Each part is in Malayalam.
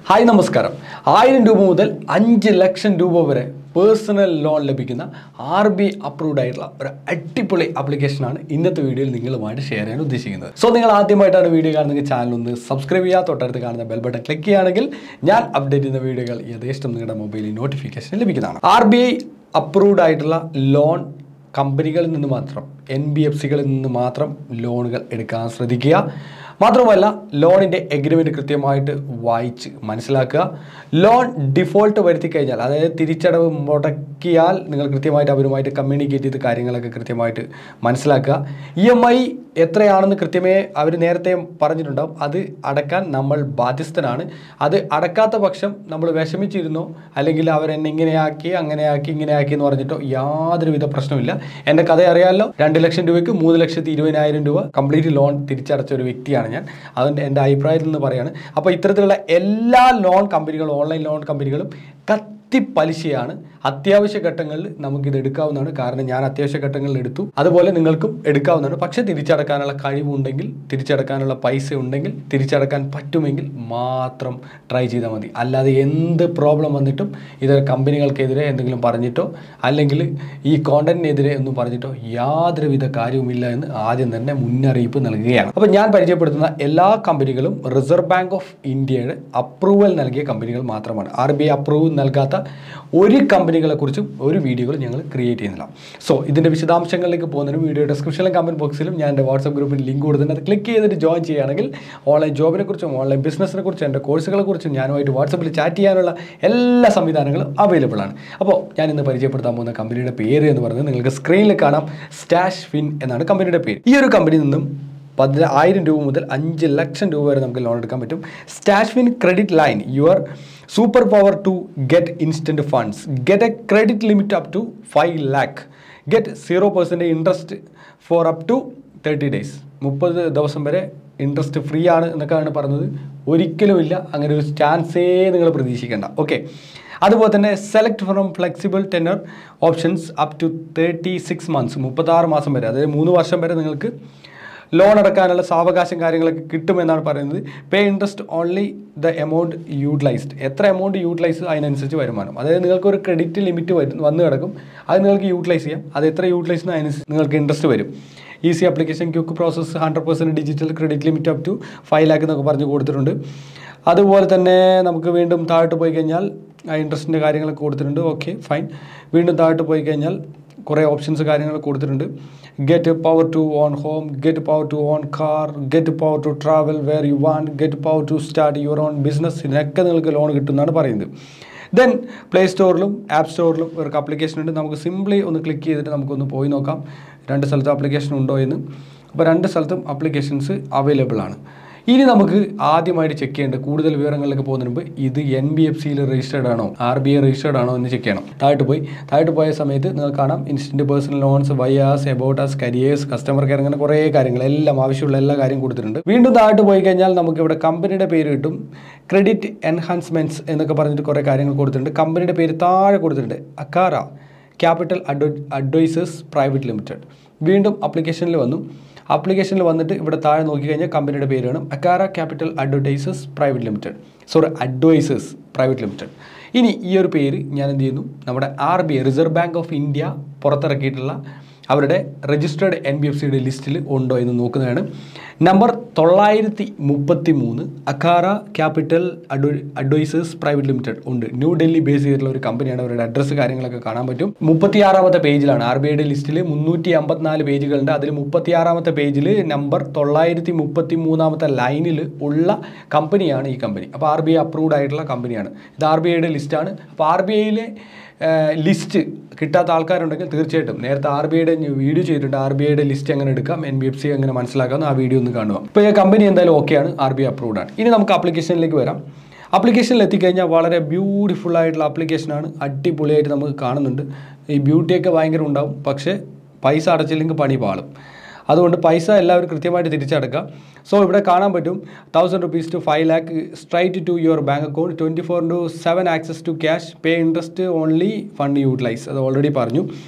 ഹായ് നമസ്കാരം ആയിരം രൂപ മുതൽ അഞ്ച് ലക്ഷം രൂപ വരെ പേഴ്സണൽ ലോൺ ലഭിക്കുന്ന ആർ ബി അപ്രൂവ്ഡ് ആയിട്ടുള്ള ഒരു അടിപൊളി ആപ്ലിക്കേഷനാണ് ഇന്നത്തെ വീഡിയോയിൽ നിങ്ങളുമായിട്ട് ഷെയർ ചെയ്യാൻ ഉദ്ദേശിക്കുന്നത് സോ നിങ്ങൾ ആദ്യമായിട്ടാണ് വീഡിയോ കാണുന്നെങ്കിൽ ചാനൽ ഒന്ന് സബ്സ്ക്രൈബ് ചെയ്യുക തൊട്ടടുത്ത് കാണുന്ന ബെൽ ബട്ടൺ ക്ലിക്ക് ചെയ്യുകയാണെങ്കിൽ ഞാൻ അപ്ഡേറ്റ് ചെയ്യുന്ന വീഡിയോകൾ യഥേഷ്ടം നിങ്ങളുടെ മൊബൈലിൽ നോട്ടിഫിക്കേഷൻ ലഭിക്കുന്നതാണ് ആർ ബി ഐ അപ്രൂവ്ഡ് ആയിട്ടുള്ള ലോൺ കമ്പനികളിൽ നിന്ന് മാത്രം എൻ ബി എഫ് സികളിൽ നിന്ന് മാത്രം ലോണുകൾ എടുക്കാൻ ശ്രദ്ധിക്കുക മാത്രമല്ല ലോണിൻ്റെ എഗ്രിമെൻറ്റ് കൃത്യമായിട്ട് വായിച്ച് മനസ്സിലാക്കുക ലോൺ ഡിഫോൾട്ട് വരുത്തി കഴിഞ്ഞാൽ അതായത് തിരിച്ചടവ് മുടക്കിയാൽ നിങ്ങൾ കൃത്യമായിട്ട് അവരുമായിട്ട് കമ്മ്യൂണിക്കേറ്റ് ചെയ്ത് കാര്യങ്ങളൊക്കെ കൃത്യമായിട്ട് മനസ്സിലാക്കുക ഇ എം ഐ എത്രയാണെന്ന് കൃത്യമേ അവർ നേരത്തെ പറഞ്ഞിട്ടുണ്ടാവും അത് അടക്കാൻ നമ്മൾ ബാധ്യസ്ഥനാണ് അത് അടക്കാത്ത പക്ഷം നമ്മൾ വിഷമിച്ചിരുന്നോ അല്ലെങ്കിൽ അവരെന്നെ ഇങ്ങനെയാക്കി അങ്ങനെയാക്കി ഇങ്ങനെയാക്കി എന്ന് പറഞ്ഞിട്ടോ യാതൊരുവിധ പ്രശ്നമില്ല എൻ്റെ കഥ അറിയാമല്ലോ രണ്ട് ലക്ഷം രൂപയ്ക്ക് മൂന്ന് ലക്ഷത്തി ഇരുപതിനായിരം രൂപ കംപ്ലീറ്റ് ലോൺ തിരിച്ചടച്ച ഒരു വ്യക്തിയാണ് ഞാൻ അതുകൊണ്ട് എൻ്റെ അഭിപ്രായത്തിൽ നിന്ന് പറയാണ് അപ്പോൾ ഇത്തരത്തിലുള്ള എല്ലാ ലോൺ കമ്പനികളും ഓൺലൈൻ ലോൺ കമ്പനികളും കത്തി പലിശയാണ് അത്യാവശ്യ ഘട്ടങ്ങളിൽ നമുക്കിത് എടുക്കാവുന്നതാണ് കാരണം ഞാൻ അത്യാവശ്യ ഘട്ടങ്ങളിൽ എടുത്തു അതുപോലെ നിങ്ങൾക്കും എടുക്കാവുന്നതാണ് പക്ഷേ തിരിച്ചടക്കാനുള്ള കഴിവുണ്ടെങ്കിൽ തിരിച്ചടക്കാനുള്ള പൈസ ഉണ്ടെങ്കിൽ തിരിച്ചടക്കാൻ പറ്റുമെങ്കിൽ മാത്രം ട്രൈ ചെയ്താൽ മതി അല്ലാതെ എന്ത് പ്രോബ്ലം വന്നിട്ടും ഇത് കമ്പനികൾക്കെതിരെ എന്തെങ്കിലും പറഞ്ഞിട്ടോ അല്ലെങ്കിൽ ഈ കോണ്ടന്റിനെതിരെ ഒന്നും പറഞ്ഞിട്ടോ യാതൊരുവിധ കാര്യവുമില്ല എന്ന് ആദ്യം തന്നെ മുന്നറിയിപ്പ് നൽകുകയാണ് അപ്പോൾ ഞാൻ പരിചയപ്പെടുത്തുന്ന എല്ലാ കമ്പനികളും റിസർവ് ബാങ്ക് ഓഫ് ഇന്ത്യയുടെ അപ്രൂവൽ നൽകിയ കമ്പനികൾ മാത്രമാണ് ആർ ബി ഐ അപ്രൂവൽ നൽകാത്ത ഒരു കമ്പനികളെ കുറിച്ചും ഒരു വീഡിയോകൾ ഞങ്ങൾ ക്രിയേറ്റ് ചെയ്യുന്നില്ല സോ ഇതിൻ്റെ വിശദാംശങ്ങളിലേക്ക് പോകുന്നതിന് വീഡിയോ ഡിസ്ക്രിപ്ഷനിലും കമൻറ്റ് ബോക്സിലും ഞാൻ എൻ്റെ വാട്സപ്പ് ഗ്രൂപ്പിൽ ലിങ്ക് കൊടുത്തിട്ടുണ്ട് അത് ക്ലിക്ക് ചെയ്തിട്ട് ജോയിൻ ചെയ്യുകയാണെങ്കിൽ ഓൺലൈൻ ജോബിനെ കുറിച്ചും ഓൺലൈൻ ബിസിനസ്സിനെ കുറിച്ചും എൻ്റെ കോഴ്സുകളെ കുറിച്ചും ഞാനുമായിട്ട് വാട്സപ്പിൽ ചാറ്റ് ചെയ്യാനുള്ള എല്ലാ സംവിധാനങ്ങളും അവൈലബിൾ ആണ് അപ്പോൾ ഞാൻ ഇന്ന് പരിചയപ്പെടുത്താൻ പോകുന്ന കമ്പനിയുടെ പേര് എന്ന് പറയുന്നത് നിങ്ങൾക്ക് സ്ക്രീനിൽ കാണാം സ്റ്റാഷ് ഫിൻ എന്നാണ് കമ്പനിയുടെ പേര് ഈ ഒരു കമ്പനിയിൽ നിന്നും പതിന ആയിരം രൂപ മുതൽ അഞ്ച് ലക്ഷം രൂപ വരെ നമുക്ക് ലോൺ എടുക്കാൻ പറ്റും Stashfin credit line your super power to get instant funds get a credit limit up to five lakh get zero percent interest for up to thirty days മുപ്പത് ദിവസം വരെ ഇൻട്രസ്റ്റ് ഫ്രീ ആണ് എന്നൊക്കെയാണ് പറഞ്ഞത് ഒരിക്കലുമില്ല അങ്ങനെ ഒരു ചാൻസേ നിങ്ങൾ പ്രതീക്ഷിക്കേണ്ട ഓക്കെ അതുപോലെ തന്നെ select from flexible tenure options up to thirty six months മുപ്പത്താറ് മാസം വരെ അതായത് മൂന്ന് വർഷം വരെ നിങ്ങൾക്ക് ലോൺ അടക്കാനുള്ള സാവകാശം കാര്യങ്ങളൊക്കെ കിട്ടുമെന്നാണ് പറയുന്നത് pay interest only the amount utilised എത്ര എമൗണ്ട് യൂട്ടിലൈസ് അതിനനുസരിച്ച് വരുമാനം അതായത് നിങ്ങൾക്ക് ഒരു ക്രെഡിറ്റ് ലിമിറ്റ് വരും വന്ന് കിടക്കും അത് നിങ്ങൾക്ക് യൂട്ടിലൈസ് ചെയ്യാം അത് എത്ര യൂട്ടിലൈസ് അതിനനുസരിച്ച് നിങ്ങൾക്ക് ഇൻട്രസ്റ്റ് വരും easy application quick process hundred percent digital credit limit up to five lakh എന്നൊക്കെ പറഞ്ഞ് കൊടുത്തിട്ടുണ്ട് അതുപോലെ തന്നെ നമുക്ക് വീണ്ടും താഴോട്ട് പോയി കഴിഞ്ഞാൽ ആ ഇൻട്രസ്റ്റിൻ്റെ കാര്യങ്ങളൊക്കെ കൊടുത്തിട്ടുണ്ട് ഓക്കെ ഫൈൻ വീണ്ടും താഴോട്ട് പോയി കഴിഞ്ഞാൽ കുറേ ഓപ്ഷൻസ് കാര്യങ്ങൾ കൊടുത്തിട്ടുണ്ട് get power to own home get power to own car get power to travel where you want get power to start your own business ഇതിനൊക്കെ നിങ്ങൾക്ക് ലോൺ കിട്ടുമെന്നാണ് പറയുന്നത് ദെൻ പ്ലേ സ്റ്റോറിലും ആപ്പ് സ്റ്റോറിലും ഇവർക്ക് ആപ്ലിക്കേഷൻ ഉണ്ട് നമുക്ക് സിംപ്ലി ഒന്ന് ക്ലിക്ക് ചെയ്തിട്ട് നമുക്കൊന്ന് പോയി നോക്കാം രണ്ട് സ്ഥലത്ത് ആപ്ലിക്കേഷൻ ഉണ്ടോ എന്ന് അപ്പോൾ രണ്ട് സ്ഥലത്തും ആപ്ലിക്കേഷൻസ് അവൈലബിൾ ആണ് ഇനി നമുക്ക് ആദ്യമായിട്ട് ചെക്ക് ചെയ്യേണ്ട കൂടുതൽ വിവരങ്ങളിലേക്ക് പോകുന്നതിന് മുമ്പ് ഇത് എൻ ബി എഫ് സിയിൽ രജിസ്റ്റേർഡ് ആണോ ആർ ബി ഐ രജിസ്റ്റേർഡ് ആണോ എന്ന് ചെക്ക് ചെയ്യണം താഴോട്ട് പോയി താഴോട്ട് പോയ സമയത്ത് നിങ്ങൾക്ക് കാണാം instant personal loans why us about us careers customer care അങ്ങനെ കുറേ കാര്യങ്ങൾ എല്ലാം ആവശ്യമുള്ള എല്ലാ കാര്യം കൊടുത്തിട്ടുണ്ട് വീണ്ടും താഴോട്ട് പോയി കഴിഞ്ഞാൽ നമുക്ക് ഇവിടെ കമ്പനിയുടെ പേര് കിട്ടും ക്രെഡിറ്റ് എൻഹാൻസ്മെൻറ്റ്സ് എന്നൊക്കെ പറഞ്ഞിട്ട് കുറേ കാര്യങ്ങൾ കൊടുത്തിട്ടുണ്ട് കമ്പനിയുടെ പേര് താഴെ കൊടുത്തിട്ടുണ്ട് അക്കാറ ക്യാപിറ്റൽ അഡ്വ അഡ്വൈസേഴ്സ് പ്രൈവറ്റ് ലിമിറ്റഡ് വീണ്ടും ആപ്ലിക്കേഷനിൽ വന്നു ആപ്ലിക്കേഷനിൽ വന്നിട്ട് ഇവിടെ താഴെ നോക്കിക്കഴിഞ്ഞാൽ കമ്പനിയുടെ പേര് വേണം Akara capital advertisers private limited sorry advisors private limited ഇനി ഈ ഒരു പേര് ഞാൻ എന്ത് ചെയ്യുന്നു നമ്മുടെ R B I reserve bank of India പുറത്തിറക്കിയിട്ടുള്ള അവരുടെ രജിസ്റ്റേർഡ് എൻ ബി എഫ് സിയുടെ ലിസ്റ്റിൽ ഉണ്ടോ എന്ന് നോക്കുന്നതാണ് നമ്പർ തൊള്ളായിരത്തി മുപ്പത്തി മൂന്ന് അഖാറ ക്യാപിറ്റൽ അഡ്വ അഡ്വൈസേഴ്സ് പ്രൈവറ്റ് ലിമിറ്റഡ് ഉണ്ട് ന്യൂ ഡൽഹി ബേസ് ചെയ്തിട്ടുള്ള ഒരു കമ്പനിയാണ് അവരുടെ അഡ്രസ്സ് കാര്യങ്ങളൊക്കെ കാണാൻ പറ്റും മുപ്പത്തിയാറാമത്തെ പേജിലാണ് ആർ ബി ഐയുടെ ലിസ്റ്റിൽ മുന്നൂറ്റി അമ്പത്തിനാല് പേജുകളുണ്ട് അതിൽ മുപ്പത്തിയാറാമത്തെ പേജിൽ നമ്പർ തൊള്ളായിരത്തി മുപ്പത്തി മൂന്നാമത്തെ ലൈനിൽ ഉള്ള കമ്പനിയാണ് ഈ കമ്പനി അപ്പോൾ ആർ ബി ഐ അപ്രൂവ്ഡ് ആയിട്ടുള്ള കമ്പനിയാണ് ഇത് ആർ ബി ഐയുടെ ലിസ്റ്റാണ് അപ്പോൾ ആർ ബി ഐയിലെ ലിസ്റ്റ് കിട്ടാത്ത ആൾക്കാരുണ്ടെങ്കിൽ തീർച്ചയായിട്ടും നേരത്തെ ആർ ബി ഐയുടെ വീഡിയോ ചെയ്തിട്ടുണ്ട് ആർ ബി ഐയുടെ ലിസ്റ്റ് എങ്ങനെ എടുക്കാം എൻ ബി എഫ് സി എങ്ങനെ മനസ്സിലാക്കാം ആ വീഡിയോ ഒന്ന് കാണുക ഇപ്പോൾ ഈ കമ്പനി എന്തായാലും ഓക്കെയാണ് ആർ ബി ഐ അപ്രൂവ്ഡ് ആണ് ഇനി നമുക്ക് ആപ്ലിക്കേഷനിലേക്ക് വരാം ആപ്ലിക്കേഷനിൽ എത്തിക്കഴിഞ്ഞാൽ വളരെ ബ്യൂട്ടിഫുൾ ആയിട്ടുള്ള ആപ്ലിക്കേഷനാണ് അടിപൊളിയായിട്ട് നമുക്ക് കാണുന്നുണ്ട് ഈ ബ്യൂട്ടിയൊക്കെ ഭയങ്കര ഉണ്ടാവും പക്ഷേ പൈസ അടച്ചില്ലെങ്കിൽ പണി പാളും അതുകൊണ്ട് പൈസ എല്ലാവരും കൃത്യമായിട്ട് തിരിച്ചടക്കുക സോ ഇവിടെ കാണാൻ പറ്റും thousand rupees to five lakh straight to your bank account twenty four into seven access to cash pay interest only fund utilise അത് ഓൾറെഡി പറഞ്ഞു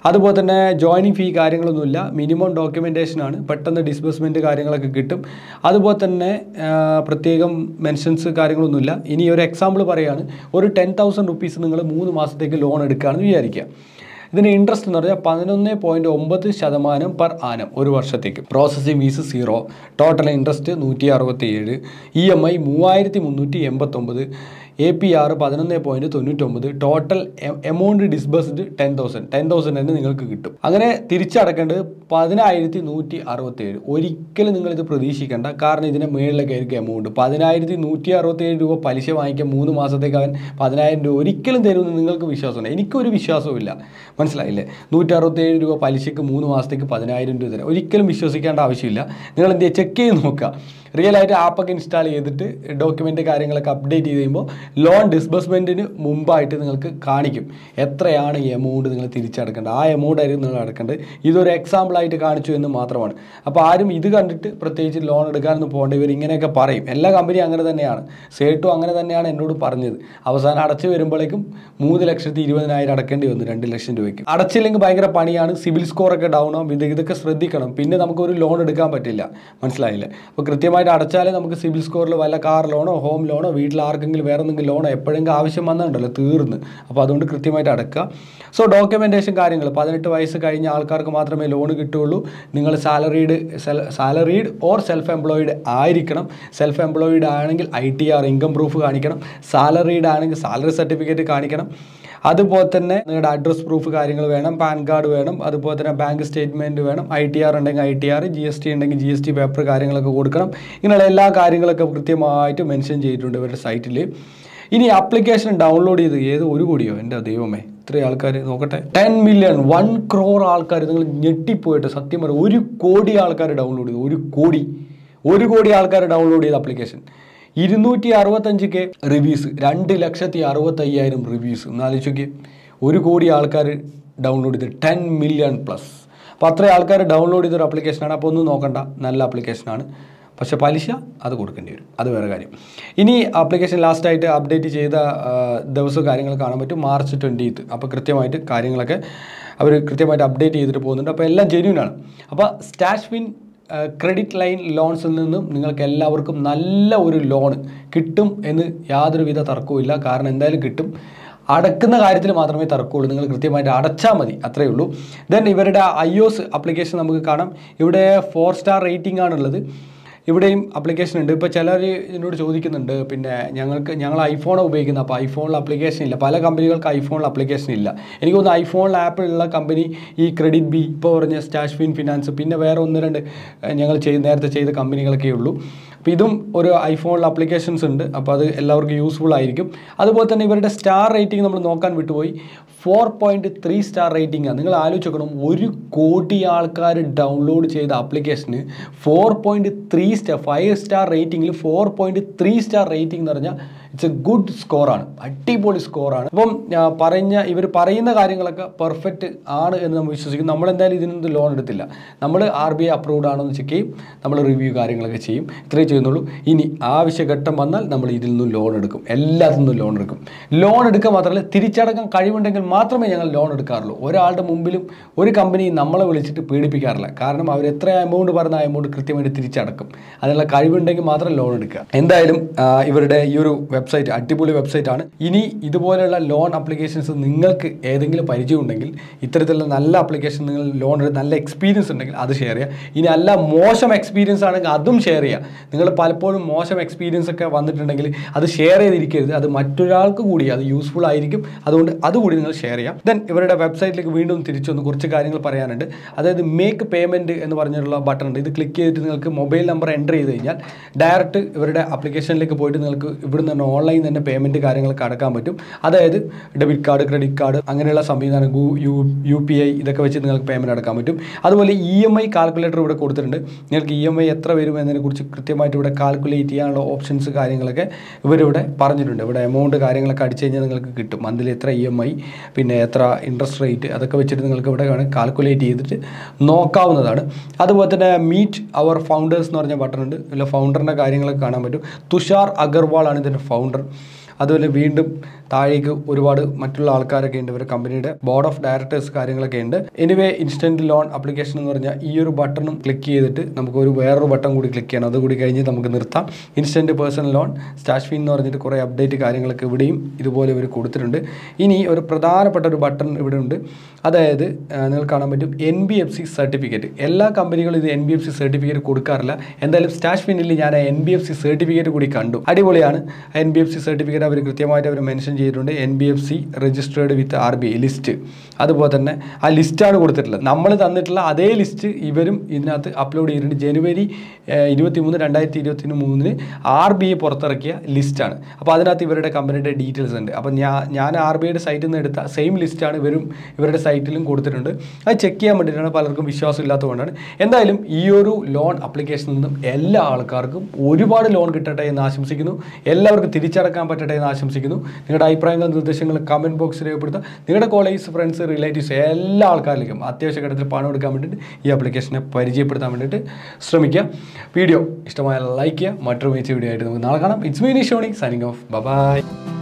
അതുപോലെ തന്നെ ജോയിനിങ് ഫീ കാര്യങ്ങളൊന്നുമില്ല മിനിമം ഡോക്യുമെൻറ്റേഷനാണ് പെട്ടെന്ന് ഡിസ്ബേഴ്സ്മെൻറ്റ് കാര്യങ്ങളൊക്കെ കിട്ടും അതുപോലെ തന്നെ ആ, പ്രത്യേകം മെൻഷൻസ് കാര്യങ്ങളൊന്നുമില്ല ഇനി ഒരു എക്സാമ്പിൾ പറയുകയാണ് ഒരു ടെൻ തൗസൻഡ് റുപ്പീസ് നിങ്ങൾ മൂന്ന് മാസത്തേക്ക് ലോൺ എടുക്കുകയാണെന്ന് വിചാരിക്കുക ഇതിന് ഇൻട്രസ്റ്റ് എന്ന് പറഞ്ഞാൽ പതിനൊന്ന് പോയിൻറ്റ് ഒമ്പത് ശതമാനം പെർ ആനം ഒരു വർഷത്തേക്ക് processing fee zero total interest നൂറ്റി അറുപത്തി ഏഴ് ഇ എം ഐ മൂവായിരത്തി മുന്നൂറ്റി എൺപത്തൊമ്പത് എ പി ആർ പതിനൊന്ന് പോയിൻറ്റ് തൊണ്ണൂറ്റൊമ്പത് total amount disbursed ten thousand ten thousand തന്നെ നിങ്ങൾക്ക് കിട്ടും അങ്ങനെ തിരിച്ചടക്കേണ്ടത് പതിനായിരത്തി നൂറ്റി അറുപത്തേഴ് ഒരിക്കലും നിങ്ങളിത് പ്രതീക്ഷിക്കേണ്ട കാരണം ഇതിൻ്റെ മുകളിലൊക്കെ ആയിരിക്കും എമൗണ്ട് പതിനായിരത്തി നൂറ്റി അറുപത്തേഴ് രൂപ പലിശ വാങ്ങിക്കാൻ മൂന്ന് മാസത്തേക്ക് അവൻ പതിനായിരം രൂപ ഒരിക്കലും തരുമെന്ന് നിങ്ങൾക്ക് വിശ്വാസമുണ്ട് എനിക്കൊരു വിശ്വാസവും ഇല്ല മനസ്സിലായില്ലേ നൂറ്റി അറുപത്തേഴ് രൂപ പലിശയ്ക്ക് മൂന്ന് മാസത്തേക്ക് പതിനായിരം രൂപ തരാം ഒരിക്കലും വിശ്വസിക്കേണ്ട ആവശ്യമില്ല നിങ്ങൾ എന്ത് ചെയ്യുക ചെക്ക് ചെയ്ത് നോക്കുക റിയൽ ആയിട്ട് ആപ്പൊക്കെ ഇൻസ്റ്റാൾ ചെയ്തിട്ട് ഡോക്യുമെൻ്റ് കാര്യങ്ങളൊക്കെ അപ്ഡേറ്റ് ചെയ്ത് കഴിയുമ്പോൾ ലോൺ ഡിസ്ബേഴ്സ്മെൻറ്റിന് മുമ്പായിട്ട് നിങ്ങൾക്ക് കാണിക്കും എത്രയാണ് ഈ എമൗണ്ട് നിങ്ങൾ തിരിച്ചടക്കേണ്ടത് ആ എമൗണ്ട് ആയിരിക്കും നിങ്ങൾ അടക്കേണ്ടത് ഇതൊരു എക്സാമ്പിൾ ആയിട്ട് കാണിച്ചു എന്ന് മാത്രമാണ് അപ്പോൾ ആരും ഇത് കണ്ടിട്ട് പ്രത്യേകിച്ച് ലോൺ എടുക്കാനൊന്നും പോകേണ്ട ഇവർ ഇങ്ങനെയൊക്കെ പറയും എല്ലാ കമ്പനിയും അങ്ങനെ തന്നെയാണ് സേട്ടും അങ്ങനെ തന്നെയാണ് എന്നോട് പറഞ്ഞത് അവസാനം അടച്ചു വരുമ്പോഴേക്കും മൂന്ന് ലക്ഷത്തി ഇരുപതിനായിരം അടക്കേണ്ടി വന്നു രണ്ട് ലക്ഷം രൂപയ്ക്ക് അടച്ചില്ലെങ്കിൽ ഭയങ്കര പണിയാണ് സിവിൽ സ്കോറൊക്കെ ഡൗൺ ആവും ഇത് ഇതൊക്കെ ശ്രദ്ധിക്കണം പിന്നെ നമുക്കൊരു ലോൺ എടുക്കാൻ പറ്റില്ല മനസ്സിലായില്ലേ അപ്പോൾ കൃത്യമായിട്ട് അടച്ചാലേ നമുക്ക് സിവിൽ സ്കോറിൽ വല്ല കാർ ലോണോ ഹോം ലോണോ വീട്ടിൽ ആർക്കെങ്കിലും വേറെ എന്തെങ്കിലും ലോണോ എപ്പോഴെങ്കിലും ആവശ്യം വന്നിട്ടുണ്ടല്ലോ തീർന്ന് അപ്പോൾ അതുകൊണ്ട് കൃത്യമായിട്ട് അടക്കുക സോ ഡോക്യുമെൻറ്റേഷൻ കാര്യങ്ങൾ പതിനെട്ട് വയസ്സ് കഴിഞ്ഞ ആൾക്കാർക്ക് മാത്രമേ ലോൺ കിട്ടുകയുള്ളൂ നിങ്ങൾ salaried salaried or self employed ആയിരിക്കണം സെൽഫ് എംപ്ലോയിഡ് ആണെങ്കിൽ I T R income proof കാണിക്കണം സാലറീഡ് ആണെങ്കിൽ സാലറി സർട്ടിഫിക്കറ്റ് കാണിക്കണം അതുപോലെ തന്നെ നിങ്ങളുടെ അഡ്രസ് പ്രൂഫ് കാര്യങ്ങൾ വേണം പാൻ കാർഡ് വേണം അതുപോലെ തന്നെ ബാങ്ക് സ്റ്റേറ്റ്മെൻറ്റ് വേണം ഐ ടി ആർ ഉണ്ടെങ്കിൽ I T R G S T ഉണ്ടെങ്കിൽ ജി എസ് ടി പേപ്പർ കാര്യങ്ങളൊക്കെ കൊടുക്കണം ഇങ്ങനെയുള്ള എല്ലാ കാര്യങ്ങളൊക്കെ കൃത്യമായിട്ട് മെൻഷൻ ചെയ്തിട്ടുണ്ട് ഇവരുടെ സൈറ്റിൽ ഇനി ആപ്ലിക്കേഷൻ ഡൗൺലോഡ് ചെയ്ത് ഏത് ഒരു കോടിയോ എൻ്റെ ദൈവമേ ഇത്രയും ആൾക്കാർ നോക്കട്ടെ ടെൻ മില്യൺ വൺ ക്രോർ ആൾക്കാർ നിങ്ങൾ ഞെട്ടിപ്പോയിട്ട് സത്യം പറയും ഒരു കോടി ആൾക്കാർ ഡൗൺലോഡ് ചെയ്തു ഒരു കോടി ഒരു കോടി ആൾക്കാർ ഡൗൺലോഡ് ചെയ്ത ആപ്ലിക്കേഷൻ ഇരുന്നൂറ്റി അറുപത്തഞ്ച് കെ റിവ്യൂസ് രണ്ട് ലക്ഷത്തി അറുപത്തയ്യായിരം റിവ്യൂസ് ഒന്ന് ആലോചിച്ച് ഒരു കോടി ആൾക്കാർ ഡൗൺലോഡ് ചെയ്ത് ടെൻ മില്യൺ പ്ലസ് അപ്പോൾ അത്രയും ആൾക്കാർ ഡൗൺലോഡ് ചെയ്തൊരു ആപ്ലിക്കേഷനാണ് അപ്പോൾ ഒന്നും നോക്കണ്ട നല്ല ആപ്ലിക്കേഷനാണ് പക്ഷേ പലിശ അത് കൊടുക്കേണ്ടി വരും അത് വേറെ കാര്യം ഇനി ആപ്ലിക്കേഷൻ ലാസ്റ്റായിട്ട് അപ്ഡേറ്റ് ചെയ്ത ആ, ദിവസവും കാര്യങ്ങൾ കാണാൻ പറ്റും മാർച്ച് ട്വൻറ്റീത്ത് അപ്പോൾ കൃത്യമായിട്ട് കാര്യങ്ങളൊക്കെ അവർ കൃത്യമായിട്ട് അപ്ഡേറ്റ് ചെയ്തിട്ട് പോകുന്നുണ്ട് അപ്പോൾ എല്ലാം ജെന്യൂൻ ആണ് അപ്പോൾ സ്റ്റാഷ് വിൻ ക്രെഡിറ്റ് ലൈൻ ലോൺസിൽ നിന്നും നിങ്ങൾക്ക് എല്ലാവർക്കും നല്ല ഒരു ലോൺ കിട്ടും എന്ന് യാതൊരുവിധ തർക്കവും ഇല്ല കാരണം എന്തായാലും കിട്ടും അടക്കുന്ന കാര്യത്തിൽ മാത്രമേ തർക്കമുള്ളൂ നിങ്ങൾ കൃത്യമായിട്ട് അടച്ചാൽ മതി അത്രയേ ഉള്ളൂ ദെൻ ഇവരുടെ ഐ ഒസ് ആപ്ലിക്കേഷൻ നമുക്ക് കാണാം ഇവിടെ ഫോർ സ്റ്റാർ റേറ്റിംഗ് ആണുള്ളത് ഇവിടെയും ആപ്ലിക്കേഷൻ ഉണ്ട് ഇപ്പോൾ ചിലർ എന്നോട് ചോദിക്കുന്നുണ്ട് പിന്നെ ഞങ്ങൾക്ക് ഞങ്ങൾ ഐഫോണാണ് ഉപയോഗിക്കുന്നത് അപ്പോൾ ഐഫോണിൽ ആപ്ലിക്കേഷൻ ഇല്ല പല കമ്പനികൾക്ക് ഐഫോണിൽ ആപ്ലിക്കേഷൻ ഇല്ല എനിക്ക് തോന്നുന്നു ഐഫോണിൽ ആപ്പിലുള്ള കമ്പനി ഈ ക്രെഡിറ്റ് ബി ഇപ്പോൾ പറഞ്ഞ സ്റ്റാഷ് ഫിൻ ഫിനാൻസ് പിന്നെ വേറെ ഒന്ന് രണ്ട് ഏഹ്, ഞങ്ങൾ ചെയ്ത് നേരത്തെ ചെയ്ത കമ്പനികളൊക്കെ ഉള്ളൂ അപ്പോൾ ഇതും ഒരു ഐഫോണിൽ ആപ്ലിക്കേഷൻസ് ഉണ്ട് അപ്പോൾ അത് എല്ലാവർക്കും യൂസ്ഫുൾ ആയിരിക്കും അതുപോലെ തന്നെ ഇവരുടെ സ്റ്റാർ റേറ്റിംഗ് നമ്മൾ നോക്കാൻ വിട്ടുപോയി four point three star rating ആണ് നിങ്ങൾ ആലോചിച്ച് നോക്കണം ഒരു കോടി ആൾക്കാർ ഡൗൺലോഡ് ചെയ്ത ആപ്ലിക്കേഷന് four point three star five star റേറ്റിംഗിൽ four point three star rating എന്ന് പറഞ്ഞാൽ ഇറ്റ്സ് എ ഗുഡ് സ്കോറാണ് അടിപൊളി സ്കോറാണ് അപ്പം ഞാൻ പറഞ്ഞ ഇവർ പറയുന്ന കാര്യങ്ങളൊക്കെ പെർഫെക്റ്റ് ആണ് എന്ന് നമ്മൾ വിശ്വസിക്കും നമ്മളെന്തായാലും ഇതിനൊന്നും ലോൺ എടുത്തില്ല നമ്മൾ ആർ ബി ഐ അപ്രൂവ്ഡ് ആണോ എന്ന് ചെക്ക് ചെയ്യും നമ്മൾ റിവ്യൂ കാര്യങ്ങളൊക്കെ ചെയ്യും ഇത്രയും ചെയ്യുന്നുള്ളൂ ഇനി ആവശ്യഘട്ടം വന്നാൽ നമ്മൾ ഇതിൽ നിന്നും ലോൺ എടുക്കും എല്ലാത്തിൽ നിന്നും ലോൺ എടുക്കും ലോൺ എടുക്കുക മാത്രമല്ല തിരിച്ചടക്കാൻ കഴിവുണ്ടെങ്കിൽ മാത്രമേ ഞങ്ങൾ ലോൺ എടുക്കാറുള്ളൂ ഒരാളുടെ മുമ്പിലും ഒരു കമ്പനി നമ്മളെ വിളിച്ചിട്ട് പീഡിപ്പിക്കാറില്ല കാരണം അവർ എത്ര എമൗണ്ട് പറഞ്ഞ ആ എമൗണ്ട് കൃത്യമായിട്ട് തിരിച്ചടക്കും അതിനുള്ള കഴിവുണ്ടെങ്കിൽ മാത്രം ലോൺ എടുക്കുക എന്തായാലും ആ, ഇവരുടെ ഈ ഒരു വെബ്സൈറ്റ് അടിപൊളി വെബ്സൈറ്റ് ആണ് ഇനി ഇതുപോലെയുള്ള ലോൺ ആപ്ലിക്കേഷൻസ് നിങ്ങൾക്ക് ഏതെങ്കിലും പരിചയം ഉണ്ടെങ്കിൽ ഇത്തരത്തിലുള്ള നല്ല ആപ്ലിക്കേഷൻ നിങ്ങൾ ലോൺ എടുത്ത് നല്ല എക്സ്പീരിയൻസ് ഉണ്ടെങ്കിൽ അത് ഷെയർ ചെയ്യുക ഇനി അല്ല മോശം എക്സ്പീരിയൻസ് ആണെങ്കിൽ അതും ഷെയർ ചെയ്യുക നിങ്ങൾ പലപ്പോഴും മോശം എക്സ്പീരിയൻസ് ഒക്കെ വന്നിട്ടുണ്ടെങ്കിൽ അത് ഷെയർ ചെയ്തിരിക്കരുത് അത് മറ്റൊരാൾക്ക് കൂടി അത് യൂസ്ഫുൾ ആയിരിക്കും അതുകൊണ്ട് അതുകൂടി നിങ്ങൾ ഷെയർ ചെയ്യാം ദെൻ ഇവരുടെ വെബ്സൈറ്റിലേക്ക് വീണ്ടും തിരിച്ചൊന്ന് കുറച്ച് കാര്യങ്ങൾ പറയാനുണ്ട് അതായത് മേക്ക് പേയ്മെൻറ്റ് എന്ന് പറഞ്ഞിട്ടുള്ള ബട്ടൺ ഉണ്ട് ഇത് ക്ലിക്ക് ചെയ്തിട്ട് നിങ്ങൾക്ക് മൊബൈൽ നമ്പർ എൻ്റർ ചെയ്ത് കഴിഞ്ഞാൽ ഡയറക്റ്റ് ഇവരുടെ ആപ്ലിക്കേഷനിലേക്ക് പോയിട്ട് നിങ്ങൾക്ക് ഇവിടുന്ന് തന്നെ ഓൺലൈൻ തന്നെ പേയ്മെൻറ്റ് കാര്യങ്ങളൊക്കെ അടക്കാൻ പറ്റും അതായത് ഡെബിറ്റ് കാർഡ് ക്രെഡിറ്റ് കാർഡ് അങ്ങനെയുള്ള സംവിധാനം ഗൂ യു യു പി ഐ ഇതൊക്കെ വെച്ച് നിങ്ങൾക്ക് പേയ്മെൻറ്റ് അടക്കാൻ പറ്റും അതുപോലെ ഇ എം ഐ കാൽക്കുലേറ്റർ ഇവിടെ കൊടുത്തിട്ടുണ്ട് നിങ്ങൾക്ക് ഇ എം ഐ എത്ര വരും എന്നതിനെക്കുറിച്ച് കൃത്യമായിട്ട് ഇവിടെ കാൽക്കുലേറ്റ് ചെയ്യാനുള്ള ഓപ്ഷൻസ് കാര്യങ്ങളൊക്കെ ഇവരിവിടെ പറഞ്ഞിട്ടുണ്ട് ഇവിടെ എമൗണ്ട് കാര്യങ്ങളൊക്കെ അടിച്ചു കഴിഞ്ഞാൽ നിങ്ങൾക്ക് കിട്ടും മന്ത്ലി എത്ര ഇ എം ഐ പിന്നെ എത്ര ഇൻട്രസ്റ്റ് റേറ്റ് അതൊക്കെ വെച്ചിട്ട് നിങ്ങൾക്ക് ഇവിടെ വേണം കാൽക്കുലേറ്റ് ചെയ്തിട്ട് നോക്കാവുന്നതാണ് അതുപോലെ തന്നെ മീറ്റ് അവർ ഫൗണ്ടേഴ്സ് എന്ന് പറഞ്ഞ ബട്ടൺ ഉണ്ട് ഇതിൽ ഫൗണ്ടറിൻ്റെ കാര്യങ്ങളൊക്കെ കാണാൻ പറ്റും തുഷാർ അഗർവാൾ ആണ് ഇതിൻ്റെ ഫൗണ്ടർ അതുപോലെ വീണ്ടും താഴേക്ക് ഒരുപാട് മറ്റുള്ള ആൾക്കാരൊക്കെ ഉണ്ട് ഇവരുടെ കമ്പനിയുടെ ബോർഡ് ഓഫ് ഡയറക്ടേഴ്സ് കാര്യങ്ങളൊക്കെ ഉണ്ട് എനിവേ ഇൻസ്റ്റന്റ് ലോൺ ആപ്ലിക്കേഷൻ എന്ന് പറഞ്ഞാൽ ഈ ഒരു ബട്ടണും ക്ലിക്ക് ചെയ്തിട്ട് നമുക്ക് ഒരു വേറൊരു ബട്ടൺ കൂടി ക്ലിക്ക് ചെയ്യണം അതുകൂടി കഴിഞ്ഞ് നമുക്ക് നിർത്താം instant personal loan Stashfin എന്ന് പറഞ്ഞിട്ട് കുറേ അപ്ഡേറ്റ് കാര്യങ്ങളൊക്കെ ഇവിടെയും ഇതുപോലെ ഇവർ കൊടുത്തിട്ടുണ്ട് ഇനി ഒരു പ്രധാനപ്പെട്ട ഒരു ബട്ടൺ ഇവിടെ ഉണ്ട് അതായത് ആ, നിങ്ങൾക്ക് കാണാൻ പറ്റും N B F C certificate എല്ലാ കമ്പനികളും ഇത് N B F C certificate കൊടുക്കാറില്ല എന്തായാലും സ്റ്റാഷ് ഫിന്നിൽ ഞാൻ N B F C certificate കൂടി കണ്ടു അടിപൊളിയാണ് N B F C certificate അവർ കൃത്യമായിട്ട് അവർ മെൻഷൻ ചെയ്തിട്ടുണ്ട് N B F C registered with R B I list അതുപോലെ തന്നെ ആ ലിസ്റ്റാണ് കൊടുത്തിട്ടുള്ളത് നമ്മൾ തന്നിട്ടുള്ള അതേ ലിസ്റ്റ് ഇവരും ഇതിനകത്ത് അപ്ലോഡ് ചെയ്തിട്ടുണ്ട് ജനുവരി ഇരുപത്തി മൂന്ന് രണ്ടായിരത്തി ഇരുപത്തി മൂന്നിന് ആർ ബി ഐ പുറത്തിറക്കിയ ലിസ്റ്റാണ് അപ്പോൾ അതിനകത്ത് ഇവരുടെ കമ്പനിയുടെ ഡീറ്റെയിൽസ് ഉണ്ട് അപ്പോൾ ഞാൻ ഞാൻ ആർ ബി ഐയുടെ സൈറ്റിൽ നിന്ന് എടുത്ത സെയിം ലിസ്റ്റാണ് ഇവരും ഇവരുടെ സൈറ്റിലും കൊടുത്തിട്ടുണ്ട് അത് ചെക്ക് ചെയ്യാൻ വേണ്ടിയിട്ടാണ് പലർക്കും വിശ്വാസം ഇല്ലാത്തതുകൊണ്ടാണ് എന്തായാലും ഈ ഒരു ലോൺ അപ്ലിക്കേഷനിൽ നിന്നും എല്ലാ ആൾക്കാർക്കും ഒരുപാട് ലോൺ കിട്ടട്ടെ എന്ന് ആശംസിക്കുന്നു എല്ലാവർക്കും തിരിച്ചടക്കാൻ പറ്റട്ടെ എന്ന് ആശംസിക്കുന്നു നിങ്ങളുടെ അഭിപ്രായങ്ങളും നിർദ്ദേശങ്ങളും കമൻറ്റ് ബോക്സിൽ രേഖപ്പെടുത്തുക നിങ്ങളുടെ കോളേജ് ഫ്രണ്ട്സ് റിലേറ്റീവ്സ് എല്ലാ ആൾക്കാരിലേക്കും അത്യാവശ്യ ഘട്ടത്തിൽ പണം എടുക്കാൻ വേണ്ടിയിട്ട് ഈ ആപ്ലിക്കേഷനെ പരിചയപ്പെടുത്താൻ വേണ്ടിയിട്ട് ശ്രമിക്കുക വീഡിയോ ഇഷ്ടമായ ലൈക്ക് ചെയ്യുക മറ്റൊരു മികച്ച വീഡിയോ ആയിട്ട് നമുക്ക് നാളെ കാണാം it's me Shoni signing off by